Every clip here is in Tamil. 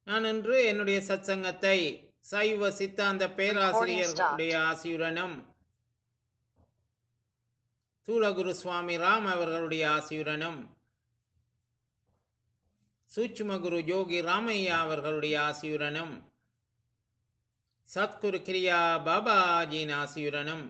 நான் இன்று என்னுடைய சத்சங்கத்தை சைவ சித்தாந்த பேராசிரியர்களுடைய ஆசியுடனும் தூலகுரு சுவாமி ராம் அவர்களுடைய ஆசியுடனும் சூட்சுமகுரு யோகி ராமையா அவர்களுடைய ஆசியுடனும் சத்குரு கிரியா பாபாஜியின் ஆசியுடனும்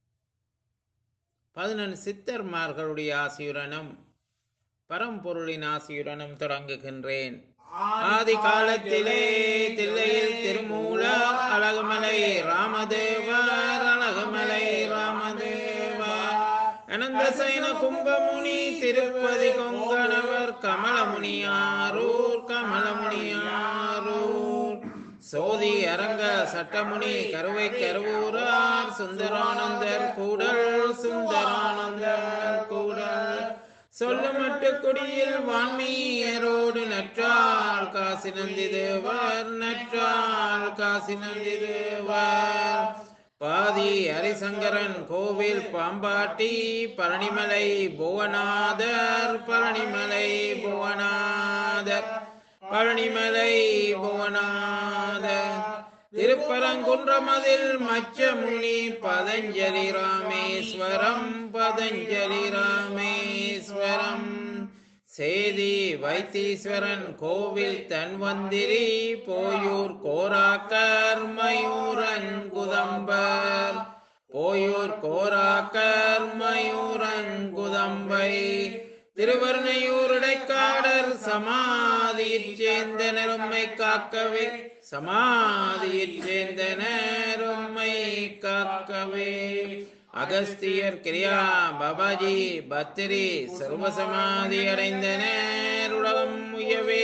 பதினெண் சித்தர்மார்களுடைய ஆசியுடனும் பரம்பொருளின் ஆசியுடனும் தொடங்குகின்றேன் ஆதி காலத்திலே தில்லையில் திருமூல அழகுமலை ராமதேவர் அழகுமலை ராமதேவர் அனந்த சைன கும்பமுனி திருப்பதி கொங்கணவர் கமலமுனியாரூர் கமலமுனியாரூர் சோதி அரங்க சட்டமுனி கருவை கருவூரார் சுந்தரானந்தர் கூடல் சுந்தரானந்தர் கூடல் சொல்லுமட்டு குடியில் வான்மீயரோடு நற்றால் காசி நந்தி தேவர் நற்றால் காசி நந்தி தேவர் பாதி ஹரிசங்கரன் கோவில் பாம்பாட்டி பழனிமலை புவனாதர் பழனிமலை புவனாதர் பழனிமலை புவனாதர் திருப்பரங்குன்றமதில் மச்சமுனி பதஞ்சலி ராமேஸ்வரம் பதஞ்சலி ராமேஸ்வரம் சேதி வைத்தீஸ்வரன் கோவில் தன்வந்திரி போயூர் கோராக்கர் மயூரன் குதம்பர் போயூர் கோராக்கர் மயூரன் குதம்பை திருவருணையூருடைக்காடர் சமாதியில் சேர்ந்த நெரும்மை காக்கவே சமாதியில் சேர்ந்த நேரும்மை காக்கவே அகஸ்தியர் கிரியா பாபாஜி பத்திரி சர்வசமாதி அடைந்த நேருலகம் உயவே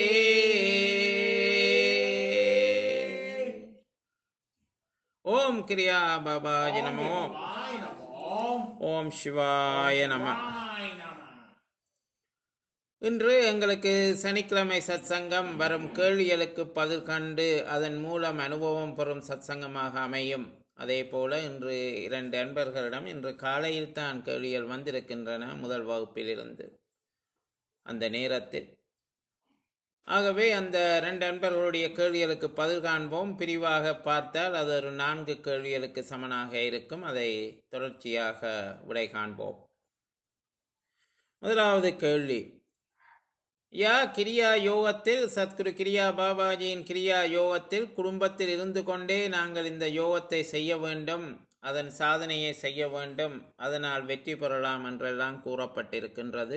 ஓம் கிரியா பாபாஜி நமோ ஓம் சிவாய நம இன்று எங்களுக்கு சனிக்கிழமை சத்சங்கம் வரும் கேள்விகளுக்கு பதில் கண்டு அதன் மூலம் அனுபவம் பெறும் சத்சங்கமாக அமையும் அதே போல இன்று இரண்டு அன்பர்களிடம் இன்று காலையில் தான் கேள்விகள் வந்திருக்கின்றன முதல் வகுப்பிலிருந்து அந்த நேரத்தில் ஆகவே அந்த ரெண்டு அன்பர்களுடைய கேள்விகளுக்கு பதில் காண்போம் பிரிவாக பார்த்தால் அது ஒரு நான்கு கேள்விகளுக்கு சமனாக இருக்கும் அதை தொடர்ச்சியாக விடை காண்போம் முதலாவது கேள்வி யா கிரியா யோகத்தில் சத்குரு கிரியா பாபாஜியின் கிரியா யோகத்தில் குடும்பத்தில் இருந்து கொண்டே நாங்கள் இந்த யோகத்தை செய்ய வேண்டும் அதன் சாதனையை செய்ய வேண்டும் அதனால் வெற்றி பெறலாம் என்றெல்லாம் கூறப்பட்டிருக்கின்றது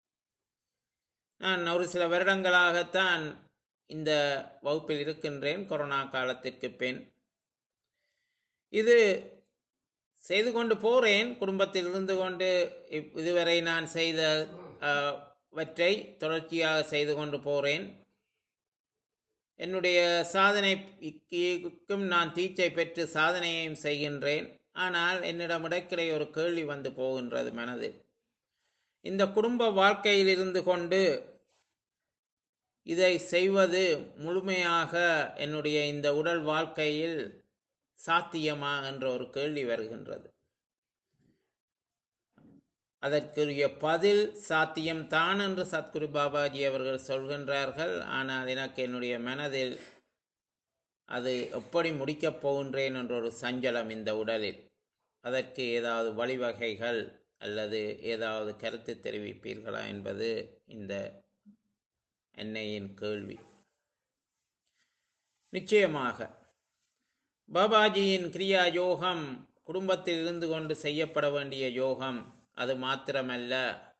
நான் ஒரு சில வருடங்களாகத்தான் இந்த வகுப்பில் இருக்கின்றேன் கொரோனா காலத்திற்கு பின் இது செய்து கொண்டு போறேன் குடும்பத்தில் இருந்து கொண்டு இதுவரை நான் செய்த வற்றை தொடர்ச்சியாக செய்து கொண்டு போறேன் என்னுடைய சாதனைக்கும் நான் தீச்சை பெற்று சாதனையையும் செய்கின்றேன் ஆனால் என்னிடம் இடைக்கிடை ஒரு கேள்வி வந்து போகின்றது மனதில் இந்த குடும்ப வாழ்க்கையில் இருந்து கொண்டு இதை செய்வது முழுமையாக என்னுடைய இந்த உடல் வாழ்க்கையில் சாத்தியமா என்ற ஒரு கேள்வி வருகின்றது அதற்குரிய பதில் சாத்தியம் தான் என்று சத்குரு பாபாஜி அவர்கள் சொல்கின்றார்கள் ஆனால் எனக்கு என்னுடைய மனதில் அது எப்படி முடிக்கப் போகின்றேன் என்ற ஒரு சஞ்சலம் இந்த உடலில் அதற்கு ஏதாவது வழிவகைகள் அல்லது ஏதாவது கருத்து தெரிவிப்பீர்களா என்பது இந்த எண்ணெயின் கேள்வி நிச்சயமாக பாபாஜியின் கிரியா யோகம் குடும்பத்தில் இருந்து கொண்டு செய்யப்பட வேண்டிய யோகம் அது மாத்திரமல்ல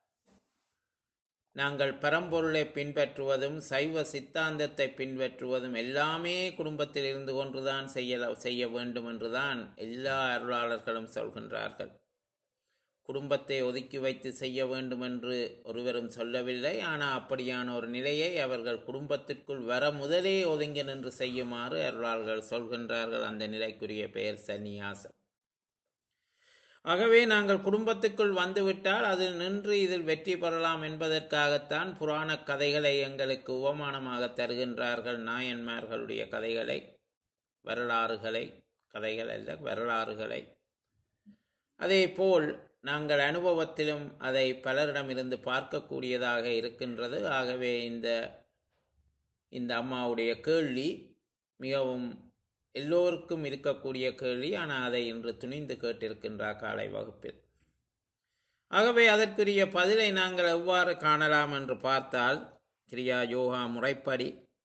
நாங்கள் பரம்பொருளை பின்பற்றுவதும் சைவ சித்தாந்தத்தை பின்பற்றுவதும் எல்லாமே குடும்பத்தில் இருந்து கொண்டுதான் செய்ய செய்ய வேண்டும் என்றுதான் எல்லா அருளாளர்களும் சொல்கின்றார்கள் குடும்பத்தை ஒதுக்கி வைத்து செய்ய வேண்டும் என்று ஒருவரும் சொல்லவில்லை ஆனால் அப்படியான ஒரு நிலையை அவர்கள் குடும்பத்திற்குள் வர முதலே ஒதுங்கி நின்று செய்யுமாறு அருளாளர்கள் சொல்கின்றார்கள் அந்த நிலைக்குரிய பெயர் சந்நியாசம் ஆகவே நாங்கள் குடும்பத்துக்குள் வந்துவிட்டால் அதில் நின்று இதில் வெற்றி பெறலாம் என்பதற்காகத்தான் புராண கதைகளை எங்களுக்கு உபமானமாக தருகின்றார்கள் நாயன்மார்களுடைய கதைகளை வரலாறுகளை கதைகள் அல்ல வரலாறுகளை அதே போல் நாங்கள் அனுபவத்திலும் அதை பலரிடமிருந்து பார்க்கக்கூடியதாக இருக்கின்றது ஆகவே இந்த இந்த அம்மாவுடைய கேள்வி மிகவும் எல்லோருக்கும் இருக்கக்கூடிய கேள்வி ஆனால் அதை இன்று துணிந்து கேட்டிருக்கின்றார் காலை வகுப்பில் ஆகவே அதற்குரிய பதிலை நாங்கள் எவ்வாறு காணலாம் என்று பார்த்தால் கிரியா யோகா முறைப்படி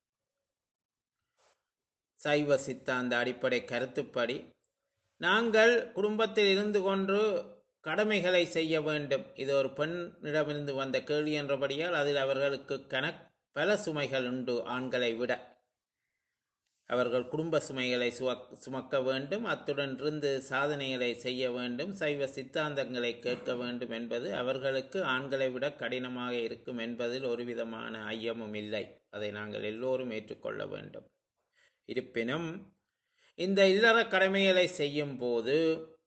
சைவ சித்தாந்த அடிப்படை கருத்துப்படி நாங்கள் குடும்பத்தில் இருந்து கொண்டு கடமைகளை செய்ய வேண்டும் இது ஒரு பெண்ணிடமிருந்து வந்த கேள்வி என்றபடியால் அதில் அவர்களுக்கு கணக் பல சுமைகள் உண்டு ஆண்களை விட அவர்கள் குடும்ப சுமைகளை சுவக் சுமக்க வேண்டும் அத்துடன் இருந்து சாதனைகளை செய்ய வேண்டும் சைவ சித்தாந்தங்களை கேட்க வேண்டும் என்பது அவர்களுக்கு ஆண்களை விட கடினமாக இருக்கும் என்பதில் ஒரு விதமான ஐயமும் இல்லை அதை நாங்கள் எல்லோரும் ஏற்றுக்கொள்ள வேண்டும் இருப்பினும் இந்த இல்லற கடமைகளை செய்யும் போது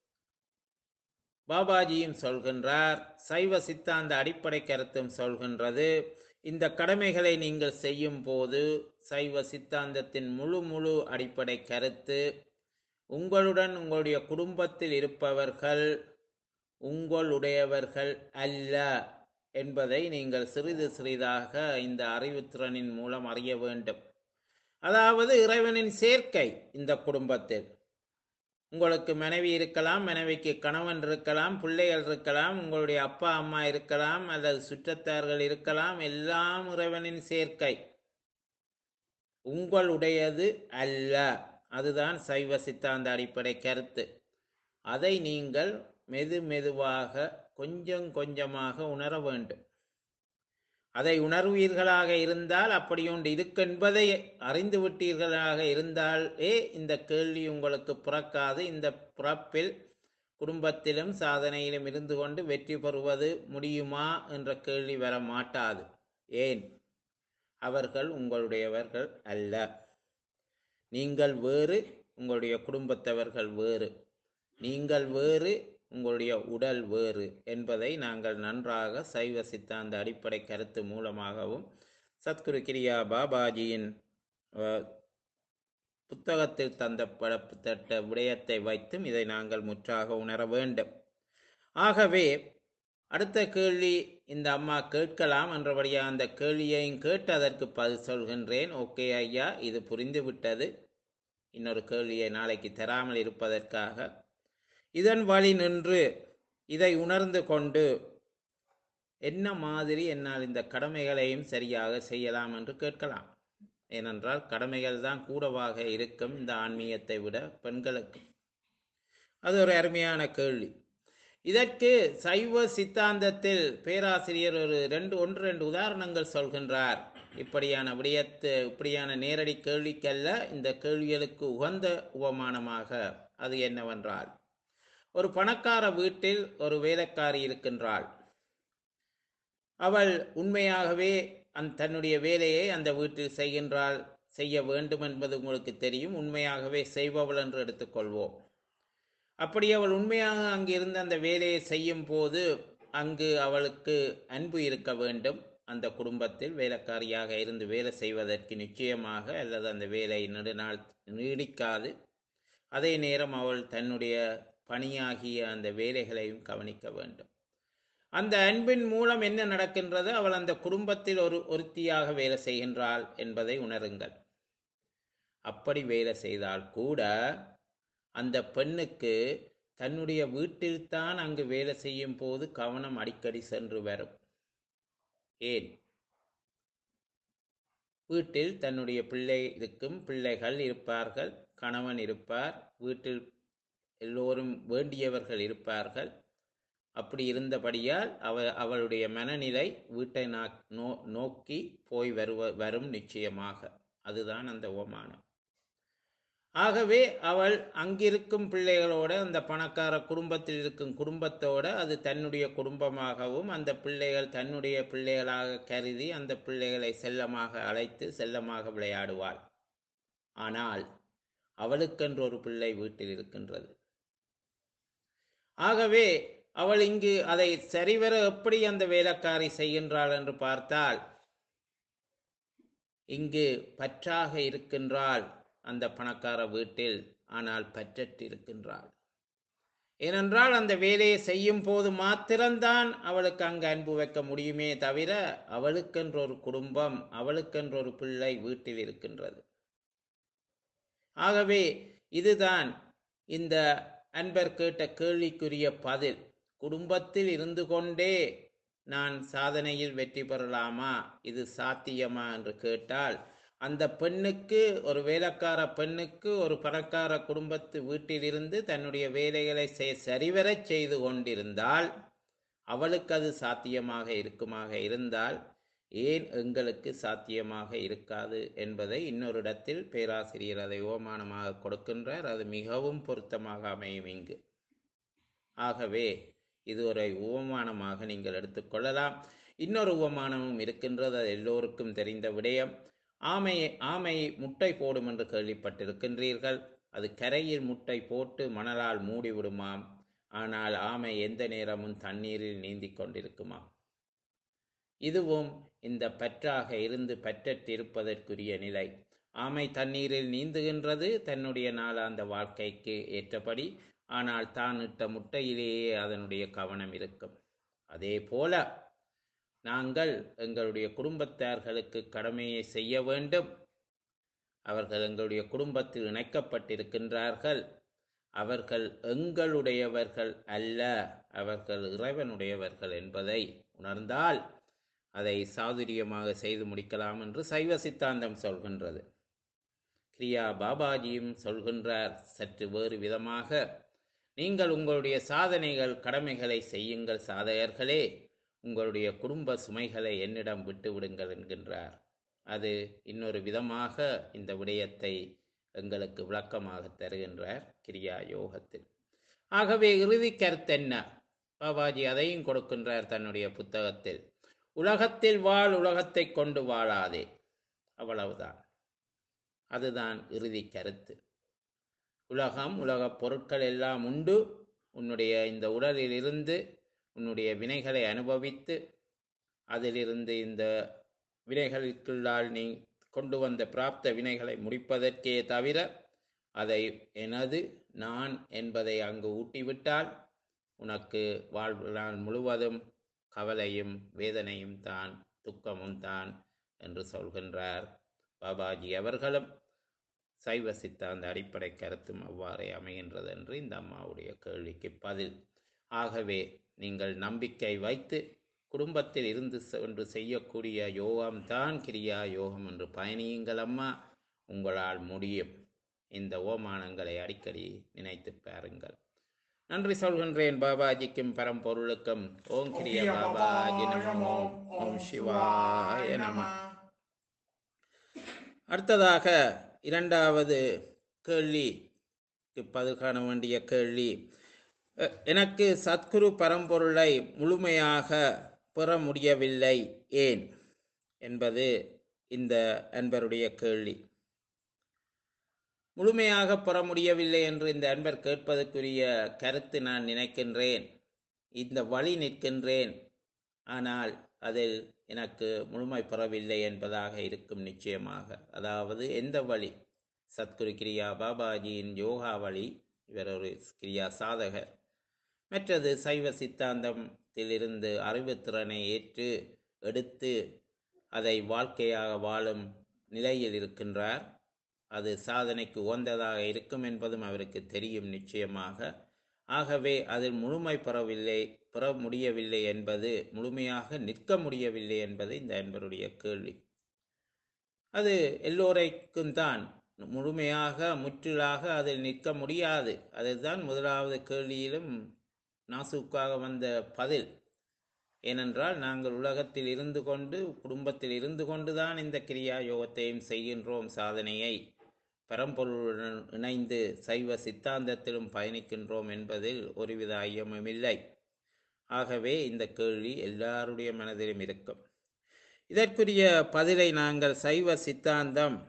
பாபாஜியும் சொல்கின்றார் சைவ சித்தாந்த அடிப்படை கருத்தும் சொல்கின்றது இந்த கடமைகளை நீங்கள் செய்யும் போது சைவ சித்தாந்தத்தின் முழு முழு அடிப்படை கருத்து உங்களுடன் உங்களுடைய குடும்பத்தில் இருப்பவர்கள் உங்களுடையவர்கள் அல்ல என்பதை நீங்கள் சிறிது சிறிதாக இந்த அறிவுத்திறனின் மூலம் அறிய வேண்டும் அதாவது இறைவனின் சேர்க்கை இந்த குடும்பத்தில் உங்களுக்கு மனைவி இருக்கலாம் மனைவிக்கு கணவன் இருக்கலாம் பிள்ளைகள் இருக்கலாம் உங்களுடைய அப்பா அம்மா இருக்கலாம் அல்லது சுற்றத்தார்கள் இருக்கலாம் எல்லாம் இறைவனின் சேர்க்கை உங்களுடையது அல்ல அதுதான் சைவ சித்தாந்த அடிப்படை கருத்து அதை நீங்கள் மெது மெதுவாக கொஞ்சம் கொஞ்சமாக உணர வேண்டும் அதை உணர்வீர்களாக இருந்தால் அப்படி ஒன்று இருக்கென்பதை அறிந்து விட்டீர்களாக இருந்தாலே இந்த கேள்வி உங்களுக்கு பிறக்காது இந்த பிறப்பில் குடும்பத்திலும் சாதனையிலும் இருந்து கொண்டு வெற்றி பெறுவது முடியுமா என்ற கேள்வி வர மாட்டாது ஏன் அவர்கள் உங்களுடையவர்கள் அல்ல நீங்கள் வேறு உங்களுடைய குடும்பத்தவர்கள் வேறு நீங்கள் வேறு உங்களுடைய உடல் வேறு என்பதை நாங்கள் நன்றாக சைவ சித்தாந்த அடிப்படை கருத்து மூலமாகவும் சத்குரு கிரியா பாபாஜியின் அஹ், புத்தகத்தில் தந்த படத்தட்ட விடயத்தை வைத்தும் இதை நாங்கள் முற்றாக உணர வேண்டும் ஆகவே அடுத்த கேள்வி இந்த அம்மா கேட்கலாம் என்றபடியா அந்த கேள்வியையும் கேட்டு அதற்கு பதில் சொல்கின்றேன் ஓகே ஐயா இது புரிந்து விட்டது இன்னொரு கேள்வியை நாளைக்கு தராமல் இருப்பதற்காக இதன் வழி நின்று இதை உணர்ந்து கொண்டு என்ன மாதிரி என்னால் இந்த கடமைகளையும் சரியாக செய்யலாம் என்று கேட்கலாம் ஏனென்றால் கடமைகள் தான் கூடவாக இருக்கும் இந்த ஆன்மீகத்தை விட பெண்களுக்கு அது ஒரு அருமையான கேள்வி இதற்கு சைவ சித்தாந்தத்தில் பேராசிரியர் ஒரு ரெண்டு ஒன்று ரெண்டு உதாரணங்கள் சொல்கின்றார் இப்படியான விடயத்து இப்படியான நேரடி கேள்விக்கல்ல இந்த கேள்விகளுக்கு உகந்த உபமானமாக அது என்னவென்றால் ஒரு பணக்கார வீட்டில் ஒரு வேலைக்காரி இருக்கின்றாள் அவள் உண்மையாகவே அந் தன்னுடைய வேலையை அந்த வீட்டில் செய்கின்றாள் செய்ய வேண்டும் என்பது உங்களுக்கு தெரியும் உண்மையாகவே செய்பவள் என்று எடுத்துக்கொள்வோம் அப்படி அவள் உண்மையாக அங்கு இருந்து அந்த வேலையை செய்யும் போது அங்கு அவளுக்கு அன்பு இருக்க வேண்டும் அந்த குடும்பத்தில் வேலைக்காரியாக இருந்து வேலை செய்வதற்கு நிச்சயமாக அல்லது அந்த வேலை நெடுநாள் நீடிக்காது அதே நேரம் அவள் தன்னுடைய பணியாகிய அந்த வேலைகளையும் கவனிக்க வேண்டும் அந்த அன்பின் மூலம் என்ன நடக்கின்றது அவள் அந்த குடும்பத்தில் ஒரு ஒருத்தியாக வேலை செய்கின்றாள் என்பதை உணருங்கள் அப்படி வேலை செய்தால் கூட அந்த பெண்ணுக்கு தன்னுடைய வீட்டில்தான் அங்கு வேலை செய்யும் போது கவனம் அடிக்கடி சென்று வரும் ஏன் வீட்டில் தன்னுடைய பிள்ளை இருக்கும் பிள்ளைகள் இருப்பார்கள் கணவன் இருப்பார் வீட்டில் எல்லோரும் வேண்டியவர்கள் இருப்பார்கள் அப்படி இருந்தபடியால் அவ அவளுடைய மனநிலை வீட்டை நா- நோ நோக்கி போய் வருவ வரும் நிச்சயமாக அதுதான் அந்த உபமானம் ஆகவே அவள் அங்கிருக்கும் பிள்ளைகளோட அந்த பணக்கார குடும்பத்தில் இருக்கும் குடும்பத்தோட அது தன்னுடைய குடும்பமாகவும் அந்த பிள்ளைகள் தன்னுடைய பிள்ளைகளாக கருதி அந்த பிள்ளைகளை செல்லமாக அழைத்து செல்லமாக விளையாடுவாள் ஆனால் அவளுக்கென்று ஒரு பிள்ளை வீட்டில் இருக்கின்றது ஆகவே அவள் இங்கு அதை சரிவர எப்படி அந்த வேலைக்காரி செய்கின்றாள் என்று பார்த்தால் இங்கு பற்றாக இருக்கின்றாள் அந்த பணக்கார வீட்டில் ஆனால் பற்றற்று இருக்கின்றாள் ஏனென்றால் அந்த வேலையை செய்யும் போது மாத்திரம்தான் அவளுக்கு அங்கு அன்பு வைக்க முடியுமே தவிர அவளுக்கென்ற ஒரு குடும்பம் அவளுக்கென்ற ஒரு பிள்ளை வீட்டில் இருக்கின்றது ஆகவே இதுதான் இந்த அன்பர் கேட்ட கேள்விக்குரிய பதில் குடும்பத்தில் இருந்து கொண்டே நான் சாதனையில் வெற்றி பெறலாமா இது சாத்தியமா என்று கேட்டால் அந்த பெண்ணுக்கு ஒரு வேலைக்கார பெண்ணுக்கு ஒரு பணக்கார குடும்பத்து வீட்டிலிருந்து தன்னுடைய வேலைகளை செய்- சரிவரச் செய்து கொண்டிருந்தால் அவளுக்கு அது சாத்தியமாக இருக்குமாக இருந்தால் ஏன் எங்களுக்கு சாத்தியமாக இருக்காது என்பதை இன்னொரு இடத்தில் பேராசிரியர் அதை ஓமானமாக கொடுக்கின்றார் அது மிகவும் பொருத்தமாக அமையும் இங்கு ஆகவே இது ஒரு உவமானமாக நீங்கள் எடுத்துக்கொள்ளலாம் இன்னொரு உவமானமும் இருக்கின்றது அது எல்லோருக்கும் தெரிந்த விடயம் ஆமை ஆமை முட்டை போடும் என்று கேள்விப்பட்டிருக்கின்றீர்கள் அது கரையில் முட்டை போட்டு மணலால் மூடி விடுமாம் ஆனால் ஆமை எந்த நேரமும் தண்ணீரில் நீந்திக் கொண்டிருக்குமாம் இதுவும் இந்த பற்றாக இருந்து பற்றற்றிருப்பதற்குரிய நிலை ஆமை தண்ணீரில் நீந்துகின்றது தன்னுடைய நாளாந்த வாழ்க்கைக்கு ஏற்றபடி ஆனால் தான் இட்ட முட்டையிலேயே அதனுடைய கவனம் இருக்கும் அதே போல நாங்கள் எங்களுடைய குடும்பத்தார்களுக்கு கடமையை செய்ய வேண்டும் அவர்கள் எங்களுடைய குடும்பத்தில் இணைக்கப்பட்டிருக்கின்றார்கள் அவர்கள் எங்களுடையவர்கள் அல்ல அவர்கள் இறைவனுடையவர்கள் என்பதை உணர்ந்தால் அதை சாதுரியமாக செய்து முடிக்கலாம் என்று சைவ சித்தாந்தம் சொல்கின்றது கிரியா பாபாஜியும் சொல்கின்றார் சற்று வேறு விதமாக நீங்கள் உங்களுடைய சாதனைகள் கடமைகளை செய்யுங்கள் சாதகர்களே உங்களுடைய குடும்ப சுமைகளை என்னிடம் விட்டு விடுங்கள் என்கின்றார் அது இன்னொரு விதமாக இந்த விடயத்தை எங்களுக்கு விளக்கமாக தருகின்றார் கிரியா யோகத்தில் ஆகவே இறுதி கருத்தென்ன பாபாஜி அதையும் கொடுக்கின்றார் தன்னுடைய புத்தகத்தில் உலகத்தில் வாழ் உலகத்தை கொண்டு வாழாதே அவ்வளவுதான் அதுதான் இறுதி கருத்து உலகம் உலகப் பொருட்கள் எல்லாம் உண்டு உன்னுடைய இந்த உடலில் இருந்து உன்னுடைய வினைகளை அனுபவித்து அதிலிருந்து இந்த வினைகளுக்குள்ளால் நீ கொண்டு வந்த பிராப்த வினைகளை முடிப்பதற்கே தவிர அதை எனது நான் என்பதை அங்கு ஊட்டிவிட்டால் உனக்கு வாழ்நாள் முழுவதும் கவலையும் வேதனையும் தான் துக்கமும் தான் என்று சொல்கின்றார் பாபாஜி அவர்களும் சைவ சித்தாந்த அடிப்படை கருத்தும் அவ்வாறே அமைகின்றது என்று இந்த அம்மாவுடைய கேள்விக்கு பதில் ஆகவே நீங்கள் நம்பிக்கை வைத்து குடும்பத்தில் இருந்து சென்று செய்யக்கூடிய யோகம் தான் கிரியா யோகம் என்று பயணியுங்கள் அம்மா உங்களால் முடியும் இந்த ஓமானங்களை அடிக்கடி நினைத்து பாருங்கள் நன்றி சொல்கின்றேன் பாபாஜிக்கும் பரம்பொருளுக்கும் ஓம் கிரியா பாபாஜி நமோ ஓம் சிவாய நம அடுத்ததாக இரண்டாவது கேள்விக்கு பதில் காண வேண்டிய கேள்வி அஹ், எனக்கு சத்குரு பரம்பொருளை முழுமையாக பெற முடியவில்லை ஏன் என்பது இந்த அன்பருடைய கேள்வி முழுமையாக பெற முடியவில்லை என்று இந்த அன்பர் கேட்பதற்குரிய கருத்து நான் நினைக்கின்றேன் இந்த வழி நிற்கின்றேன் ஆனால் அதில் எனக்கு முழுமை பெறவில்லை என்பதாக இருக்கும் நிச்சயமாக அதாவது எந்த வழி சத்குரு கிரியா பாபாஜியின் யோகா வழி இவர் ஒரு கிரியா சாதகர் மற்றது சைவ சித்தாந்தத்திலிருந்து அறிவுத்திறனை ஏற்று எடுத்து அதை வாழ்க்கையாக வாழும் நிலையில் இருக்கின்றார் அது சாதனைக்கு உகந்ததாக இருக்கும் என்பதும் அவருக்கு தெரியும் நிச்சயமாக ஆகவே அதில் முழுமை பெறவில்லை பெற முடியவில்லை என்பது முழுமையாக நிற்க முடியவில்லை என்பது இந்த அன்பருடைய கேள்வி அது எல்லோரைக்கும் தான் முழுமையாக முற்றிலாக அதில் நிற்க முடியாது அதுதான் முதலாவது கேள்வியிலும் நாசுக்காக வந்த பதில் ஏனென்றால் நாங்கள் உலகத்தில் இருந்து கொண்டு குடும்பத்தில் இருந்து கொண்டுதான் இந்த கிரியா யோகத்தையும் செய்கின்றோம் சாதனையை பரம்பொருளுடன் இணைந்து சைவ சித்தாந்தத்திலும் பயணிக்கின்றோம் என்பதில் ஒருவித ஐயமும் இல்லை ஆகவே இந்த கேள்வி எல்லாருடைய மனதிலும் இருக்கும் இதற்குரிய பதிலை நாங்கள் சைவ சித்தாந்தம்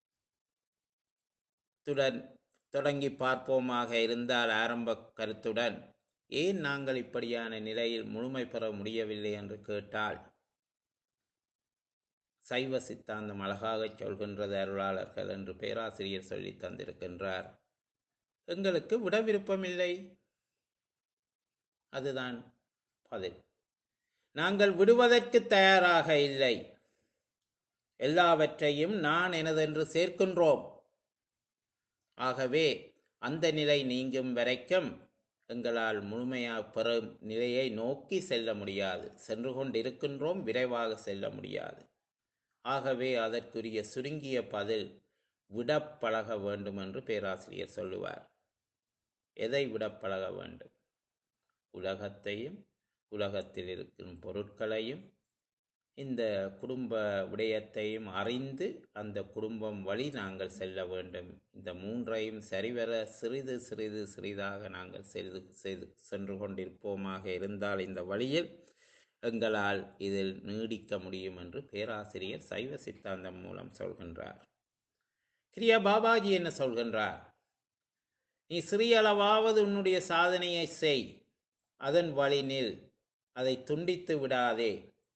துடன் தொடங்கி பார்ப்போமாக இருந்தால் ஆரம்ப கருத்துடன் ஏன் நாங்கள் இப்படியான நிலையில் முழுமை பெற முடியவில்லை என்று கேட்டால் சைவ சித்தாந்தம் அழகாகச் சொல்கின்றது அருளாளர்கள் என்று பேராசிரியர் சொல்லி தந்திருக்கின்றார் எங்களுக்கு விட விருப்பமில்லை அதுதான் பதில் நாங்கள் விடுவதற்கு தயாராக இல்லை எல்லாவற்றையும் நான் எனதென்று சேர்க்கின்றோம் ஆகவே அந்த நிலை நீங்கும் வரைக்கும் எங்களால் முழுமையாக பெறும் நிலையை நோக்கி செல்ல முடியாது சென்று கொண்டிருக்கின்றோம் விரைவாக செல்ல முடியாது ஆகவே அதற்குரிய சுருங்கிய பதில் விடப்பழக வேண்டும் என்று பேராசிரியர் சொல்லுவார் எதை விடப்பழக வேண்டும் உலகத்தையும் உலகத்தில் இருக்கும் பொருட்களையும் இந்த குடும்ப விடயத்தையும் அறிந்து அந்த குடும்பம் வழி நாங்கள் செல்ல வேண்டும் இந்த மூன்றையும் சரிவர சிறிது சிறிது சிறிதாக நாங்கள் செய்து செய்து சென்று கொண்டிருப்போமாக இருந்தால் இந்த வழியில் எங்களால் இதில் நீடிக்க முடியும் என்று பேராசிரியர் சைவ சித்தாந்தம் மூலம் சொல்கின்றார் கிரியா பாபாஜி என்ன சொல்கின்றார் நீ சிறியளவாவது உன்னுடைய சாதனையை செய் அதன் வழி நில் அதை துண்டித்து விடாதே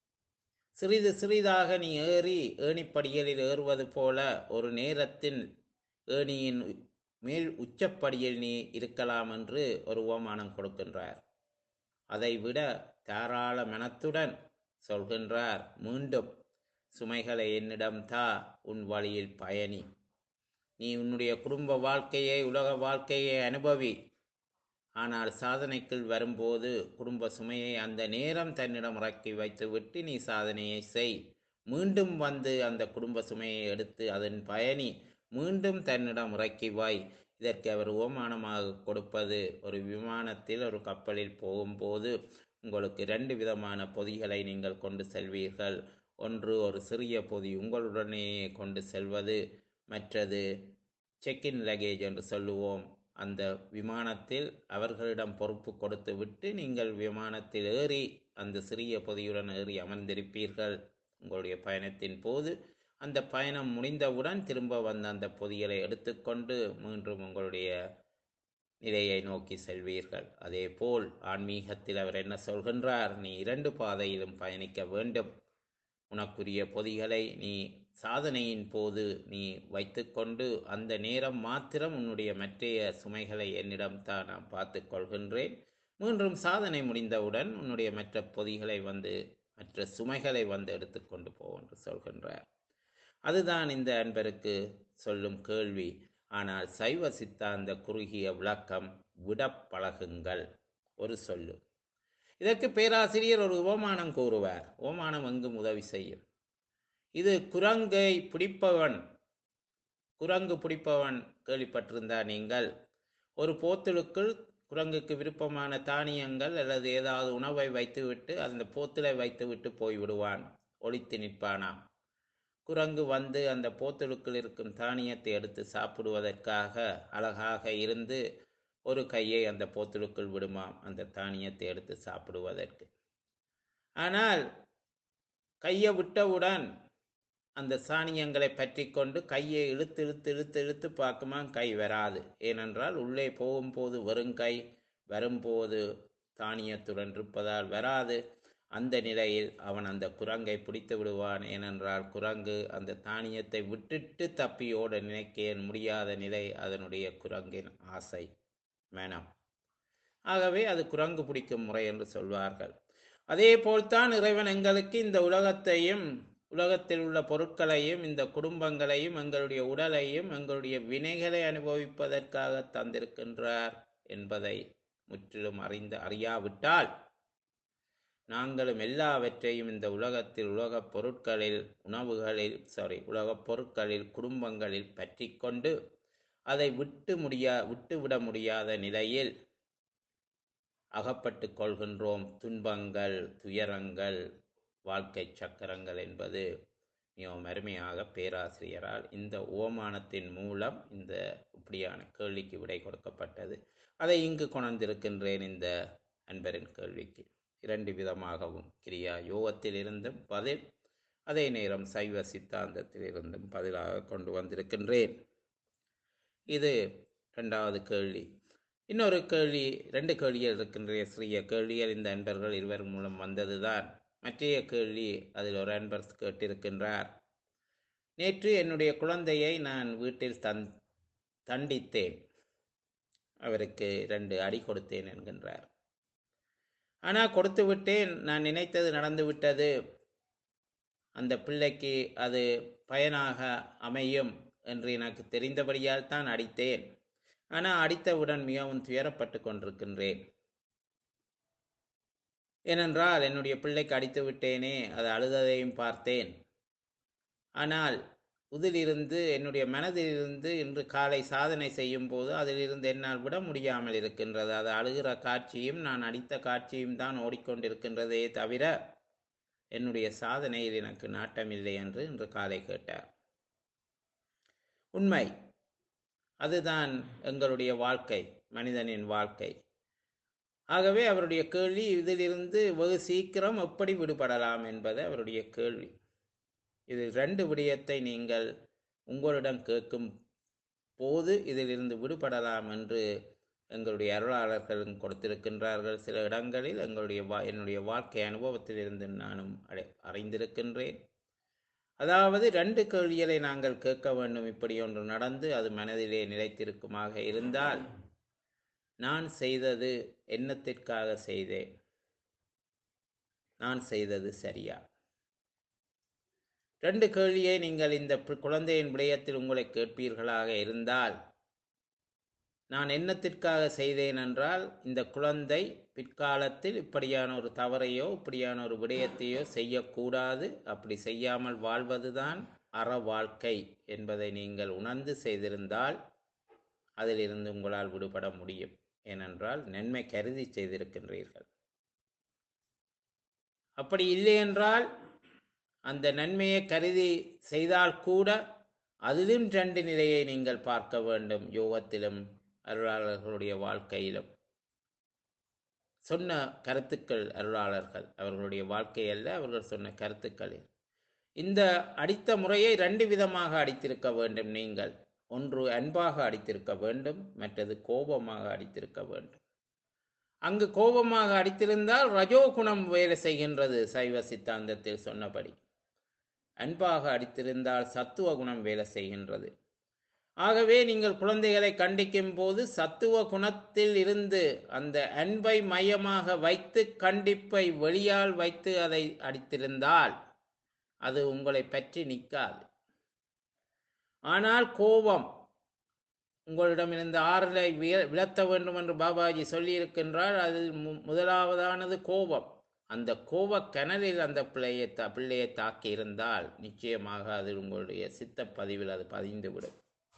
சிறிது சிறிதாக நீ ஏறி ஏணிப்படிகளில் ஏறுவது போல ஒரு நேரத்தில் ஏணியின் மேல் உச்சப்படியில் நீ இருக்கலாம் என்று ஒரு உவமானம் கொடுக்கின்றார் அதை விட தாராள மனத்துடன் சொல்கின்றார் மீண்டும் சுமைகளை என்னிடம் தா உன் வழியில் பயணி நீ உன்னுடைய குடும்ப வாழ்க்கையை உலக வாழ்க்கையை அனுபவி ஆனால் சாதனைக்குள் வரும்போது குடும்ப சுமையை அந்த நேரம் தன்னிடம் இறக்கி வைத்துவிட்டு நீ சாதனையை செய் மீண்டும் வந்து அந்த குடும்ப சுமையை எடுத்து அதன் பயணி மீண்டும் தன்னிடம் இறக்கி வை இதற்கு அவர் ஓமானமாக கொடுப்பது ஒரு விமானத்தில் ஒரு கப்பலில் போகும்போது உங்களுக்கு ரெண்டு விதமான பொதிகளை நீங்கள் கொண்டு செல்வீர்கள் ஒன்று ஒரு சிறிய பொதி உங்களுடனே கொண்டு செல்வது மற்றது செக்இன் லக்கேஜ் என்று சொல்லுவோம் அந்த விமானத்தில் அவர்களிடம் பொறுப்பு கொடுத்து விட்டு நீங்கள் விமானத்தில் ஏறி அந்த சிறிய பொதியுடன் ஏறி அமர்ந்திருப்பீர்கள் உங்களுடைய பயணத்தின் போது அந்த பயணம் முடிந்தவுடன் திரும்ப வந்த அந்த பொதிகளை எடுத்துக்கொண்டு மீண்டும் உங்களுடைய நிலையை நோக்கி செல்வீர்கள் அதே போல் ஆன்மீகத்தில் அவர் என்ன சொல்கின்றார் நீ இரண்டு பாதையிலும் பயணிக்க வேண்டும் உனக்குரிய பொதிகளை நீ சாதனையின் போது நீ வைத்துக்கொண்டு அந்த நேரம் மாத்திரம் உன்னுடைய மற்றைய சுமைகளை என்னிடம் தான் நான் பார்த்து கொள்கின்றேன் மீண்டும் சாதனை முடிந்தவுடன் உன்னுடைய மற்ற பொதிகளை வந்து மற்ற சுமைகளை வந்து எடுத்துக்கொண்டு போ என்று சொல்கின்றார் அதுதான் இந்த அன்பருக்கு சொல்லும் கேள்வி ஆனால் சைவ சித்தாந்த குறுகிய விளக்கம் விடப் பழகுங்கள் ஒரு சொல்லு இதற்கு பேராசிரியர் ஒரு உபமானம் கூறுவார் உபமானம் எங்கும் உதவி செய்யும் இது குரங்கை பிடிப்பவன் குரங்கு பிடிப்பவன் கேள்விப்பட்டிருந்தா நீங்கள் ஒரு போத்தலுக்குள் குரங்குக்கு விருப்பமான தானியங்கள் அல்லது ஏதாவது உணவை வைத்துவிட்டு அந்த போத்தலை வைத்துவிட்டு போய்விடுவான் ஒளித்து நிற்பானாம் குரங்கு வந்து அந்த போத்தலுக்குள் இருக்கும் தானியத்தை எடுத்து சாப்பிடுவதற்காக அழகாக இருந்து ஒரு கையை அந்த போத்தலுக்குள் விடுமாம் அந்த தானியத்தை எடுத்து சாப்பிடுவதற்கு ஆனால் கையை விட்டவுடன் அந்த சாணியங்களை பற்றி கொண்டு கையை இழுத்து இழுத்து இழுத்து இழுத்து பார்க்குமா கை வராது ஏனென்றால் உள்ளே போகும்போது வெறும் கை வரும்போது தானியத்துடன் இருப்பதால் வராது அந்த நிலையில் அவன் அந்த குரங்கை பிடித்து விடுவான் ஏனென்றால் குரங்கு அந்த தானியத்தை விட்டுட்டு தப்பியோட நினைக்க முடியாத நிலை அதனுடைய குரங்கின் ஆசை மனம் ஆகவே அது குரங்கு பிடிக்கும் முறை என்று சொல்வார்கள் அதே போல்தான் இறைவன் எங்களுக்கு இந்த உலகத்தையும் உலகத்தில் உள்ள பொருட்களையும் இந்த குடும்பங்களையும் எங்களுடைய உடலையும் எங்களுடைய வினைகளை அனுபவிப்பதற்காக தந்திருக்கின்றார் என்பதை முற்றிலும் அறிந்து அறியாவிட்டால் நாங்களும் எல்லாவற்றையும் இந்த உலகத்தில் உலகப் பொருட்களில் உணவுகளில் சாரி உலகப் பொருட்களில் குடும்பங்களில் பற்றி கொண்டு அதை விட்டு முடியா விட்டுவிட முடியாத நிலையில் அகப்பட்டு கொள்கின்றோம் துன்பங்கள் துயரங்கள் வாழ்க்கை சக்கரங்கள் என்பது மிகவும் அருமையாக பேராசிரியரால் இந்த ஓமானத்தின் மூலம் இந்த இப்படியான கேள்விக்கு விடை கொடுக்கப்பட்டது அதை இங்கு கொணர்ந்திருக்கின்றேன் இந்த அன்பரின் கேள்விக்கு இரண்டு விதமாகவும் கிரியா யோகத்தில் இருந்தும் பதில் அதே நேரம் சைவ சித்தாந்தத்தில் இருந்தும் பதிலாக கொண்டு வந்திருக்கின்றேன் இது இரண்டாவது கேள்வி இன்னொரு கேள்வி ரெண்டு கேள்விகள் இருக்கின்ற சிறிய கேள்விகள் இந்த அன்பர்கள் இருவர் மூலம் வந்ததுதான் மற்றைய கேள்வி அதில் ஒரு அன்பர் கேட்டிருக்கின்றார் நேற்று என்னுடைய குழந்தையை நான் வீட்டில் தன் தண்டித்தேன் அவருக்கு ரெண்டு அடி கொடுத்தேன் என்கின்றார் ஆனால் கொடுத்து விட்டேன் நான் நினைத்தது நடந்து விட்டது அந்த பிள்ளைக்கு அது பயனாக அமையும் என்று எனக்கு தெரிந்தபடியால் தான் அடித்தேன் ஆனால் அடித்தவுடன் மிகவும் துயரப்பட்டு கொண்டிருக்கின்றேன் ஏனென்றால் என்னுடைய பிள்ளைக்கு அடித்து விட்டேனே அது அழுததையும் பார்த்தேன் ஆனால் இதிலிருந்து என்னுடைய மனதிலிருந்து இன்று காலை சாதனை செய்யும் போது அதிலிருந்து என்னால் விட முடியாமல் இருக்கின்றது அது அழுகிற காட்சியும் நான் அடித்த காட்சியும் தான் ஓடிக்கொண்டிருக்கின்றதே தவிர என்னுடைய சாதனையில் எனக்கு நாட்டமில்லை என்று இன்று காலை கேட்டார் உண்மை அதுதான் எங்களுடைய வாழ்க்கை மனிதனின் வாழ்க்கை ஆகவே அவருடைய கேள்வி இதிலிருந்து வெகு சீக்கிரம் எப்படி விடுபடலாம் என்பது அவருடைய கேள்வி இது ரெண்டு விடயத்தை நீங்கள் உங்களிடம் கேட்கும் போது இதிலிருந்து விடுபடலாம் என்று எங்களுடைய அருளாளர்களும் கொடுத்திருக்கின்றார்கள் சில இடங்களில் எங்களுடைய வா என்னுடைய வாழ்க்கை அனுபவத்திலிருந்து நானும் அடை அறிந்திருக்கின்றேன் அதாவது ரெண்டு கேள்விகளை நாங்கள் கேட்க வேண்டும் இப்படி ஒன்று நடந்து அது மனதிலே நிலைத்திருக்குமாக இருந்தால் நான் செய்தது என்னத்திற்காக செய்தேன் நான் செய்தது சரியா ரெண்டு கேள்வியை நீங்கள் இந்த குழந்தையின் விடயத்தில் உங்களை கேட்பீர்களாக இருந்தால் நான் என்னத்திற்காக செய்தேன் என்றால் இந்த குழந்தை பிற்காலத்தில் இப்படியான ஒரு தவறையோ இப்படியான ஒரு விடயத்தையோ செய்யக்கூடாது அப்படி செய்யாமல் வாழ்வதுதான் அற வாழ்க்கை என்பதை நீங்கள் உணர்ந்து செய்திருந்தால் அதிலிருந்து உங்களால் விடுபட முடியும் ஏனென்றால் நன்மை கருதி செய்திருக்கின்றீர்கள் அப்படி இல்லை என்றால் அந்த நன்மையை கருதி செய்தால் கூட அதிலும் ரெண்டு நிலையை நீங்கள் பார்க்க வேண்டும் யோகத்திலும் அருளாளர்களுடைய வாழ்க்கையிலும் சொன்ன கருத்துக்கள் அருளாளர்கள் அவர்களுடைய வாழ்க்கை அல்ல அவர்கள் சொன்ன கருத்துக்களில் இந்த அடித்த முறையை ரெண்டு விதமாக அடித்திருக்க வேண்டும் நீங்கள் ஒன்று அன்பாக அடித்திருக்க வேண்டும் மற்றது கோபமாக அடித்திருக்க வேண்டும் அங்கு கோபமாக அடித்திருந்தால் ரஜோகுணம் வேலை செய்கின்றது சைவ சித்தாந்தத்தில் சொன்னபடி அன்பாக அடித்திருந்தால் சத்துவ குணம் வேலை செய்கின்றது ஆகவே நீங்கள் குழந்தைகளை கண்டிக்கும் போது சத்துவ குணத்தில் இருந்து அந்த அன்பை மையமாக வைத்து கண்டிப்பை வெளியால் வைத்து அதை அடித்திருந்தால் அது உங்களை பற்றி நிற்காது ஆனால் கோபம் உங்களிடம் இருந்த ஆறலை விளத்த வேண்டும் என்று பாபாஜி சொல்லியிருக்கின்றார் அதில் முதலாவதானது கோபம் அந்த கோப கனலில் அந்த பிள்ளையை தா பிள்ளையை தாக்கி இருந்தால் நிச்சயமாக அது உங்களுடைய சித்த பதிவில் அது பதிந்துவிடும்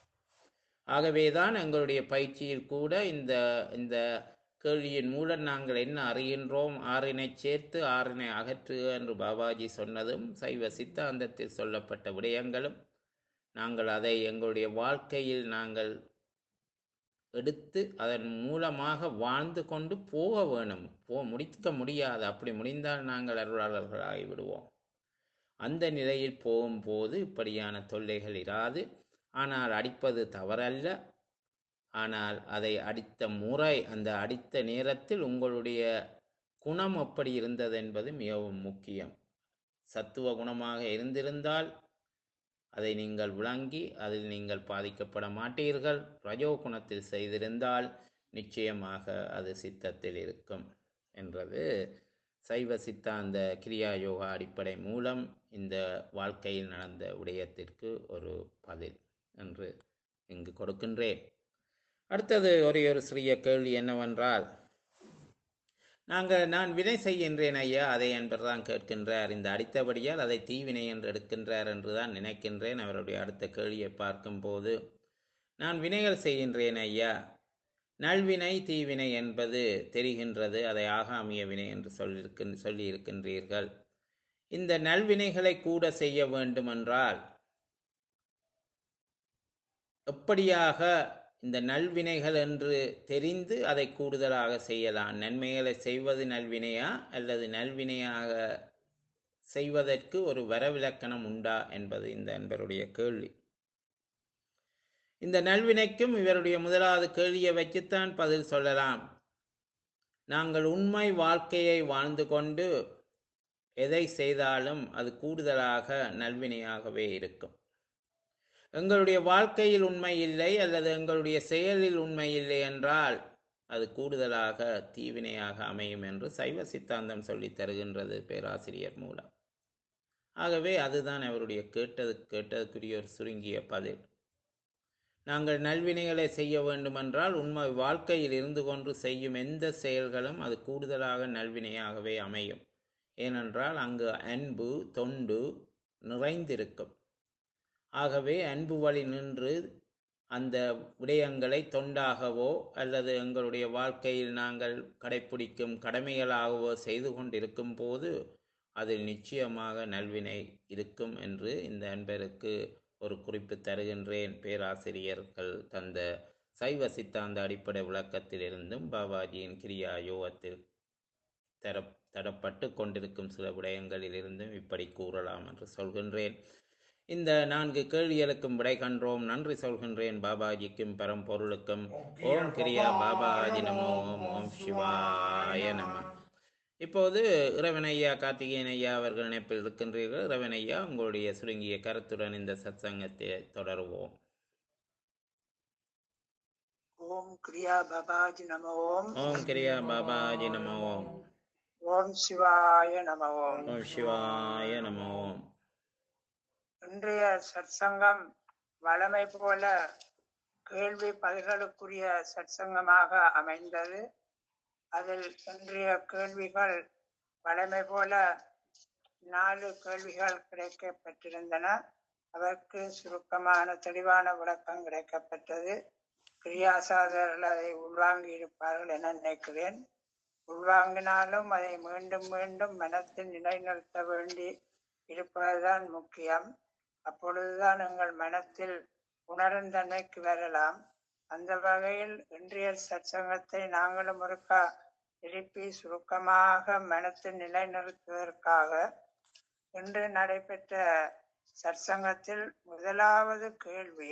ஆகவேதான் எங்களுடைய பயிற்சியில் கூட இந்த இந்த கேள்வியின் மூலம் நாங்கள் என்ன அறிகின்றோம் ஆறினை சேர்த்து ஆறினை அகற்று என்று பாபாஜி சொன்னதும் சைவ சித்தாந்தத்தில் சொல்லப்பட்ட விடயங்களும் நாங்கள் அதை எங்களுடைய வாழ்க்கையில் நாங்கள் எடுத்து அதன் மூலமாக வாழ்ந்து கொண்டு போக வேணும் போ முடிக்க முடியாது அப்படி முடிந்தால் நாங்கள் அருளாளர்களாகி விடுவோம் அந்த நிலையில் போகும்போது இப்படியான தொல்லைகள் இராது ஆனால் அடிப்பது தவறல்ல ஆனால் அதை அடித்த முறை அந்த அடித்த நேரத்தில் உங்களுடைய குணம் எப்படி இருந்தது என்பது மிகவும் முக்கியம் சத்துவ குணமாக இருந்திருந்தால் அதை நீங்கள் விளங்கி அதில் நீங்கள் பாதிக்கப்பட மாட்டீர்கள் ரஜோ குணத்தில் செய்திருந்தால் நிச்சயமாக அது சித்தத்தில் இருக்கும் என்றது சைவ சித்தாந்த கிரியா யோகா அடிப்படை மூலம் இந்த வாழ்க்கையில் நடந்த விடயத்திற்கு ஒரு பதில் என்று இங்கு கொடுக்கின்றேன் அடுத்தது ஒரே ஒரு சிறிய கேள்வி என்னவென்றால் நாங்கள் நான் வினை செய்கின்றேன் ஐயா அதை என்பதுதான் கேட்கின்றார் இந்த அடித்தபடியால் அதை தீவினை என்று எடுக்கின்றார் என்று தான் நினைக்கின்றேன் அவருடைய அடுத்த கேள்வியை பார்க்கும்போது நான் வினைகள் செய்கின்றேன் ஐயா நல்வினை தீவினை என்பது தெரிகின்றது அதை ஆகாமிய வினை என்று சொல்லியிருக்க சொல்லி இருக்கின்றீர்கள் இந்த நல்வினைகளை கூட செய்ய வேண்டுமென்றால் எப்படியாக இந்த நல்வினைகள் என்று தெரிந்து அதை கூடுதலாக செய்யலாம் நன்மைகளை செய்வது நல்வினையா அல்லது நல்வினையாக செய்வதற்கு ஒரு வரவிலக்கணம் உண்டா என்பது இந்த அன்பருடைய கேள்வி இந்த நல்வினைக்கும் இவருடைய முதலாவது கேள்வியை வைத்துத்தான் பதில் சொல்லலாம் நாங்கள் உண்மை வாழ்க்கையை வாழ்ந்து கொண்டு எதை செய்தாலும் அது கூடுதலாக நல்வினையாகவே இருக்கும் எங்களுடைய வாழ்க்கையில் உண்மை இல்லை அல்லது எங்களுடைய செயலில் உண்மை இல்லை என்றால் அது கூடுதலாக தீவினையாக அமையும் என்று சைவ சித்தாந்தம் சொல்லித் தருகின்றது பேராசிரியர் மூலம் ஆகவே அதுதான் அவருடைய கேட்டது கேட்டதுக்குரிய ஒரு சுருங்கிய பதில் நாங்கள் நல்வினைகளை செய்ய வேண்டுமென்றால் உண்மை வாழ்க்கையில் இருந்து கொண்டு செய்யும் எந்த செயல்களும் அது கூடுதலாக நல்வினையாகவே அமையும் ஏனென்றால் அங்கு அன்பு தொண்டு நிறைந்திருக்கும் ஆகவே அன்பு வழி நின்று அந்த விடயங்களை தொண்டாகவோ அல்லது எங்களுடைய வாழ்க்கையில் நாங்கள் கடைப்பிடிக்கும் கடமைகளாகவோ செய்து கொண்டிருக்கும் போது அதில் நிச்சயமாக நல்வினை இருக்கும் என்று இந்த அன்பருக்கு ஒரு குறிப்பு தருகின்றேன் பேராசிரியர்கள் தந்த சைவ சித்தாந்த அடிப்படை விளக்கத்திலிருந்தும் பாபாஜியின் கிரியா யோகத்தில் தர தரப்பட்டு கொண்டிருக்கும் சில விடயங்களிலிருந்தும் இப்படி கூறலாம் என்று சொல்கின்றேன் இந்த நான்கு கேள்விகளுக்கும் விடை கண்டோம் நன்றி சொல்கின்றேன் பாபாஜிக்கும் பரம்பொருளுக்கும் ஓம் கிரியா பாபாஜி நமோ ஓம் ஓம் சிவாய நம இப்போது இறைவனையா கார்த்திகேயன் ஐயா அவர்கள் இணைப்பில் இருக்கின்றீர்கள் இறைவனையா உங்களுடைய சுருங்கிய கருத்துடன் இந்த சத்சங்கத்தை தொடருவோம் ஓம் கிரியா பாபாஜி நம ஓம் ஓம் கிரியா பாபாஜி நம ஓம் ஓம் சிவாய நம ஓம் ஓம் சிவாய நம ஓம் இன்றைய சற்சங்கம் வளமை போல கேள்வி பதில்களுக்குரிய சற்சங்கமாக அமைந்தது அதில் இன்றைய கேள்விகள் வளமை போல நாலு கேள்விகள் கிடைக்கப்பெற்றிருந்தன அதற்கு சுருக்கமான தெளிவான விளக்கம் கிடைக்கப்பெற்றது கிரியாசாதர்கள் அதை உள்வாங்கி இருப்பார்கள் என நினைக்கிறேன் உள்வாங்கினாலும் அதை மீண்டும் மீண்டும் மனத்தில் நிலைநிறுத்த வேண்டி இருப்பதுதான் முக்கியம் அப்பொழுதுதான் எங்கள் மனத்தில் உணரும் தன்மைக்கு வரலாம் அந்த வகையில் இன்றைய சற்சங்கத்தை நாங்களும் ஒருக்கா எழுப்பி சுருக்கமாக மனத்தில் நிலைநிறுத்துவதற்காக இன்று நடைபெற்ற சற்சங்கத்தில் முதலாவது கேள்வி